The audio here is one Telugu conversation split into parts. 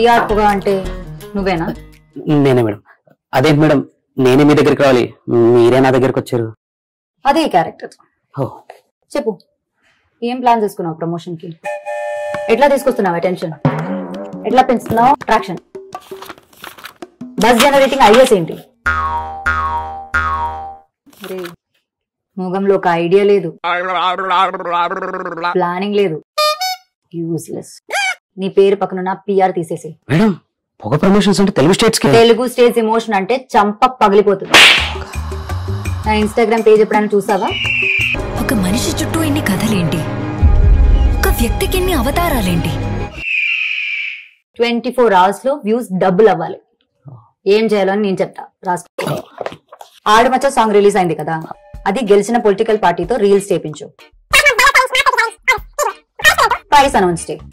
పిఆర్ పొగ అంటే నువ్వేనా నేనే మేడం అదేంటి మేడం నేనే మీ దగ్గరికి రావాలి మీరే నా దగ్గరికి వచ్చారు అదే క్యారెక్టర్ ఓ చెప్పు ఏం ప్లాన్ చేసుకున్నావు ప్రమోషన్ కి ఎట్లా తీసుకొస్తున్నావు అటెన్షన్ ఎట్లా పెంచుతున్నావు ట్రాక్షన్ బస్ జనరేటింగ్ ఐడియాస్ ఏంటి అరే, మొగంలో ఒక ఐడియా లేదు ప్లానింగ్ లేదు యూస్లెస్ నీ పేరు పక్కన పిఆర్ తీసేసి మేడం పొగ ప్రమోషన్స్ అంటే తెలుగు స్టేట్స్ కి తెలుగు స్టేజ్ ఎమోషన్ అంటే చంప పగిలిపోతుంది నా ఇన్స్టాగ్రామ్ పేజ్ ఎప్పుడైనా చూసావా ఒక మనిషి చుట్టూ ఎన్ని కథలేంటి ఒక వ్యక్తికి ఎన్ని అవతారాలేంటి ట్వంటీ ఫోర్ అవర్స్ లో వ్యూస్ డబుల్ అవ్వాలి ఏం చేయాలో అని నేను చెప్తా రాసుకో ఆడమచ్చ సాంగ్ రిలీజ్ అయింది కదా అది గెలిచిన పొలిటికల్ పార్టీతో రీల్స్ చేపించు ప్రైస్ అనౌన్స్ చేయి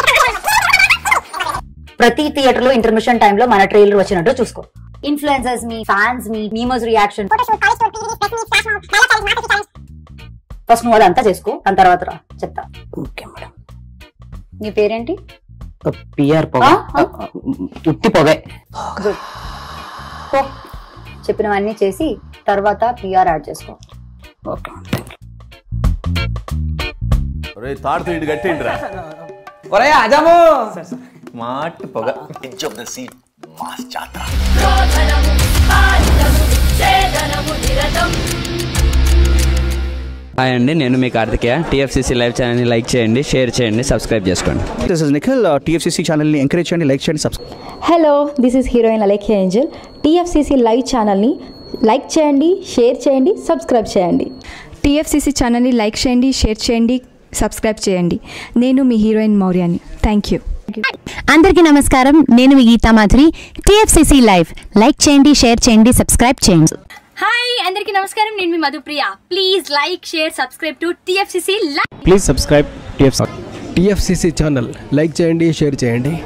ప్రతి థియేటర్ లో ఇంటర్మిషన్ టైమ్ లో మన ట్రైలర్ వచ్చినట్టు చూసుకో ఇన్ఫ్లుయెన్సర్స్ మీ ఫ్యాన్స్ మీ మీమోస్ రియాక్షన్ ఫస్ట్ నువ్వు అదంతా చేసుకో దాని తర్వాత రా చెప్తా ఓకే మేడం నీ పేరేంటి పిఆర్ పొగ ఆ? ఆ? ఉత్తి పొగే గుడ్ పో చెప్పినవన్నీ చేసి తర్వాత పిఆర్ యాడ్ చేసుకో ఓకే మేడం రే తాడుతూ ఇటు కట్టేయండి రా ఒరే అజము మాటి పొగ హాయ్ అండి నేను మీ కార్తికేయ టీఎఫ్సీసీ లైవ్ ఛానల్ని లైక్ చేయండి షేర్ చేయండి సబ్స్క్రైబ్ చేసుకోండి దిస్ ఇస్ నిఖిల్ టీఎఫ్సీసీ ఛానల్ని ఎంకరేజ్ చేయండి లైక్ చేయండి subscribe hello this is heroine Alekhya angel TFCC live ఛానల్ని లైక్ చేయండి షేర్ చేయండి సబ్స్క్రైబ్ చేయండి టీఎఫ్సీసీ ఛానల్ని లైక్ చేయండి షేర్ చేయండి సబ్స్క్రైబ్ చేయండి నేను మీ హీరోయిన్ మౌర్యాని థ్యాంక్ యూ అందరికీ నమస్కారం నేను మీ Geeta Madhuri TFCC live like చేయండి షేర్ చేయండి సబ్స్క్రైబ్ చేయండి హాయ్ అందరికీ నమస్కారం నేను మీ Madhupriya please like share subscribe to TFCC please subscribe TFC TFCC channel like చేయండి షేర్ చేయండి